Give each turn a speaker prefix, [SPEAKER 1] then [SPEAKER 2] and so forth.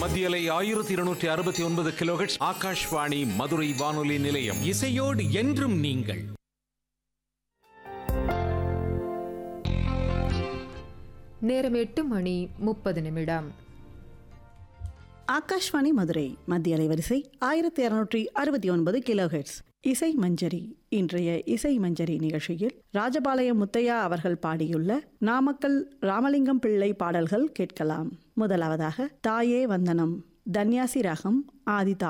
[SPEAKER 1] மத்தியலை ஆயிரத்தி இருநூற்றி அறுபத்தி ஒன்பது கிலோஹெட்ஸ் ஆகாஷ்வாணி மதுரை வானொலி நிலையம்
[SPEAKER 2] இசையோடு என்றும் நீங்கள்
[SPEAKER 3] நேரம் எட்டு மணி முப்பது நிமிடம்
[SPEAKER 4] ஆகாஷ்வாணி மதுரை மத்திய அலைவரிசை ஆயிரத்தி இருநூற்றி அறுபத்தி ஒன்பது கிலோஹெட்ஸ் இசை மஞ்சரி இன்றைய இசை மஞ்சரி நிகழ்ச்சியில் ராஜபாளையம் முத்தையா அவர்கள் பாடியுள்ள நாமக்கல் ராமலிங்கம் பிள்ளை பாடல்கள் கேட்கலாம் முதலாவதாக தாயே வந்தனம் தன்யாசி ராகம் ஆதிதா